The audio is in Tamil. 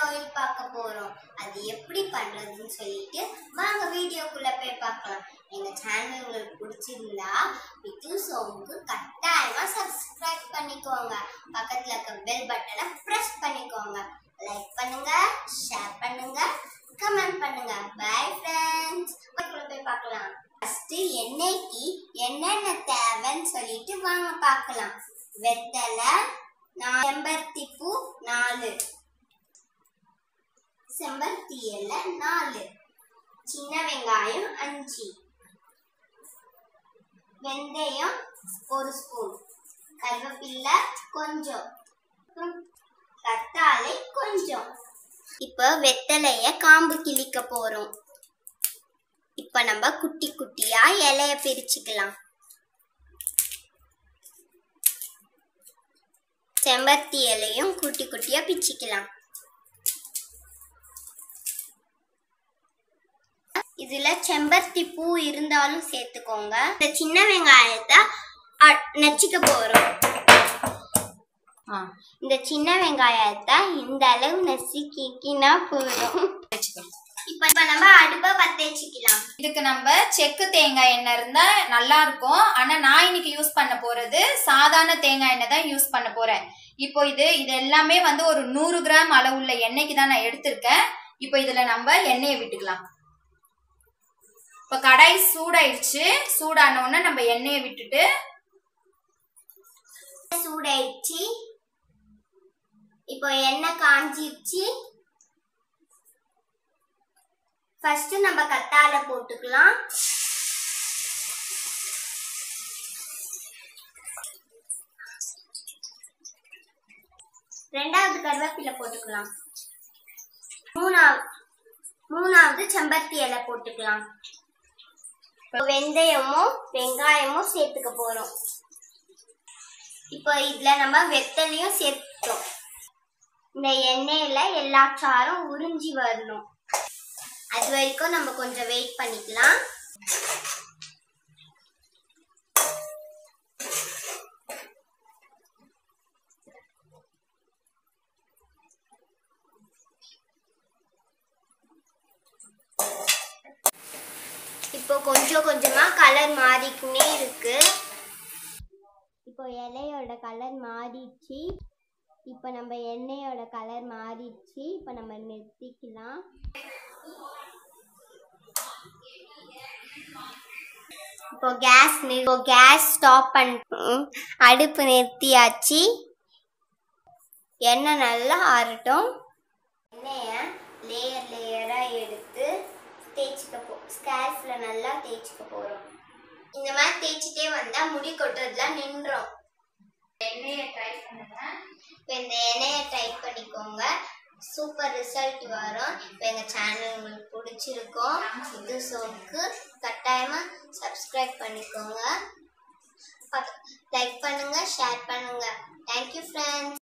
ஆயில் பார்க்க போறோம் அது எப்படி பண்றதுன்னு சொல்லிட்டு வாங்க வீடியோக்குள்ள போய் பார்க்கலாம் எங்க சேனல் உங்களுக்கு பிடிச்சிருந்தா வித்து சோமுக்கு கட்டாயமா சப்ஸ்கிரைப் பண்ணிக்கோங்க பக்கத்துல இருக்க பெல் பட்டனை பிரஸ் பண்ணிக்கோங்க லைக் பண்ணுங்க ஷேர் பண்ணுங்க கமெண்ட் பண்ணுங்க பை ஃப்ரெண்ட்ஸ் போய் பார்க்கலாம் ஃபர்ஸ்ட் எண்ணெய்க்கு என்னென்ன தேவைன்னு சொல்லிட்டு வாங்க பார்க்கலாம் வெத்தலை நா- செம்பருத்தி பூ நாலு செம்பருத்தி இலை நாலு சின்ன வெங்காயம் அஞ்சு வெந்தயம் ஒரு ஸ்பூன் கருவேப்பிலை கொஞ்சம் அப்புறம் கத்தாழை கொஞ்சம் இப்போ வெத்தலைய காம்பு கிழிக்க போறோம் இப்போ நம்ம குட்டி குட்டியா இலைய பிரிச்சுக்கலாம் செம்பருத்தி இலையும் குட்டி குட்டியா பிச்சுக்கலாம் இதுல செம்பருத்தி பூ இருந்தாலும் சேர்த்துக்கோங்க இந்த சின்ன வெங்காயத்தை அ- நச்சுக்க போறோம் ஆ இந்த சின்ன வெங்காயத்தை இந்த அளவு நசுக்கிக்கினா போதும் வச்சுக்கலாம் இப்ப இப்ப நம்ம அடுப்பை பத்த வச்சுக்கலாம் இதுக்கு நம்ம செக்கு தேங்காய் எண்ணெய் இருந்தா நல்லா இருக்கும் ஆனா நான் இன்னைக்கு யூஸ் பண்ண போறது சாதாரண தேங்காய் எண்ணெய் தான் யூஸ் பண்ண போறேன் இப்போ இது இது எல்லாமே வந்து ஒரு நூறு கிராம் அளவுள்ள எண்ணெய்க்கு தான் நான் எடுத்திருக்கேன் இப்போ இதுல நம்ம எண்ணெயை விட்டுக்கலாம் இப்போ கடாய் சூடாயிடுச்சு சூடான உடனே நம்ம எண்ணெயை விட்டுட்டு சூடாயிடுச்சு இப்போ எண்ணெய் காஞ்சிடுச்சு ஃபர்ஸ்ட் நம்ம கத்தாழை போட்டுக்கலாம் ரெண்டாவது கருவேப்பிலை போட்டுக்கலாம் மூணாவது மூணாவது செம்பருத்தி இலை போட்டுக்கலாம் இப்போ வெந்தயமும் வெங்காயமும் சேர்த்துக்க போறோம் இப்போ இதுல நம்ம வெத்தலையும் சேர்த்தோம் இந்த எண்ணெயில எல்லா சாரும் உறிஞ்சி வரணும் அது வரைக்கும் நம்ம கொஞ்சம் வெயிட் பண்ணிக்கலாம் இப்போ கொஞ்சம் கொஞ்சமா கலர் மாறிக்கினே இருக்கு இப்போ இலையோட கலர் மாறிடுச்சு இப்போ நம்ம எண்ணெயோட கலர் மாறிடுச்சு இப்போ நம்ம நிறுத்திக்கலாம் இப்போ கேஸ் இப்போ கேஸ் ஸ்டாப் பண்ணி அடுப்பு நிறுத்தியாச்சு எண்ணெய் நல்லா ஆறட்டும் எண்ணெயை லேயர் லேயராக எடுத்து தேய்ச்சிக்க போ ஸ்கேல்ஃபில் நல்லா தேய்ச்சிக்க போகிறோம் இந்த மாதிரி தேய்ச்சிட்டே வந்தால் முடி கொட்டுறதுலாம் நின்றோம் எண்ணெயை ட்ரை பண்ணுங்க இப்போ இந்த எண்ணெயை ட்ரை பண்ணிக்கோங்க சூப்பர் ரிசல்ட் வரும் இப்போ எங்கள் சேனல் உங்களுக்கு பிடிச்சிருக்கும் இது சோக்கு கட்டாயமாக சப்ஸ்கிரைப் பண்ணிக்கோங்க லைக் பண்ணுங்க ஷேர் பண்ணுங்க தேங்க்யூ ஃப்ரெண்ட்ஸ்